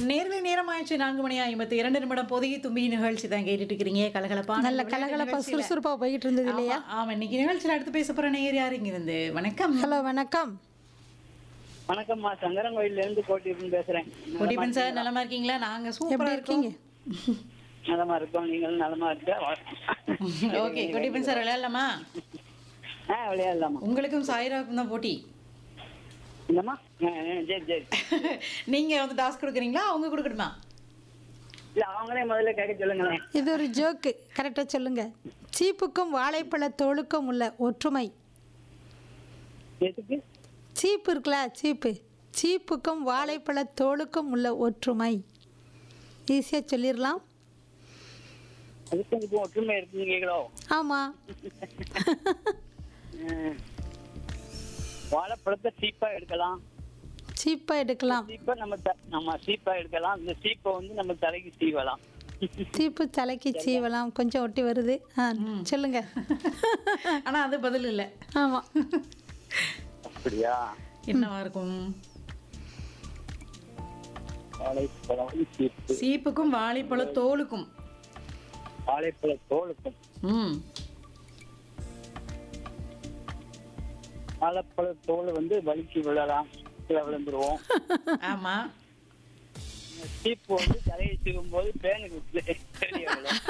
நேர்ல நேரம் ஆயிடுச்சு நான்கு மணி ஐம்பத்தி இரண்டு நிமிடம் பொதிகை தும்பி நிகழ்ச்சி தான் கேட்டுட்டு இருக்கிறீங்க கலகலப்பான நல்ல விளையாட்டு கலகலப்பா நிகழ்ச்சியில. சுறுசுறுப்பா போயிட்டு இருந்தது இல்லையா ஆமா, ஆமா இன்னைக்கு நிகழ்ச்சியில் அடுத்து பேச போற நேயர் யார் இங்க இருந்து வணக்கம் ஹலோ வணக்கம் வணக்கம்மா சங்கரங்கோயில்ல இருந்து கோட்டியிருந்து பேசுறேன் குடிப்பன் சார் நலமா இருக்கீங்களா நாங்க சூப்பரா எப்படி இருக்கீங்க இருக்கீங்க நலமா இருக்கோம் நீங்களும் நலமா இருக்க ஓகே குடிப்பன் சார் விளையாடலாமா ஆ விளையாடலாமா உங்களுக்கும் சாயிராவுக்கும் தான் போட்டி என்னம்மா ஆ, ஆ, சரி சரி நீங்க வந்து டாஸ்க் கொடுக்குறீங்களா அவங்க கொடுக்கணுமா இல்ல அவங்களே முதல்ல கேட்க சொல்லுங்களேன் இது ஒரு ஜோக்கு கரெக்டாக சொல்லுங்க சீப்புக்கும் வாழைப்பழ தோலுக்கும் உள்ள ஒற்றுமை எதுக்கு சீப்பு இருக்குல்ல சீப்பு சீப்புக்கும் வாழைப்பழ தோலுக்கும் உள்ள ஒற்றுமை ஈஸியாக சொல்லிடலாம் அதுக்கும் இதுக்கும் ஒற்றுமை இருக்குன்னு கேட்கிறோ ஆமாம் வாழைப்பழத்தை சீப்பா எடுக்கலாம் சீப்பாக எடுக்கலாம் சீப்பை நம்ம த- நம்ம சீப்பா எடுக்கலாம் இந்த சீப்பை வந்து நம்ம தலைக்கு சீவலாம் சீப்பு தலைக்கு சீவலாம் கொஞ்சம் ஒட்டி வருது ஆ சொல்லுங்க ஆனா அது பதில் இல்ல ஆமாம் அப்படியா என்னவா இருக்கும் வாழைப்பழம் சீப்பு சீப்புக்கும் வாழைப்பழ தோலுக்கும் வாழைப்பழ தோலுக்கும் ம் வாழைப்பழ தோல் வந்து வலிக்கு விழலாம் கீழே விழுந்துருவோம் ஆமா சீப்பு வந்து தலையை சீவும் போது பேனுக்கு தெரியும்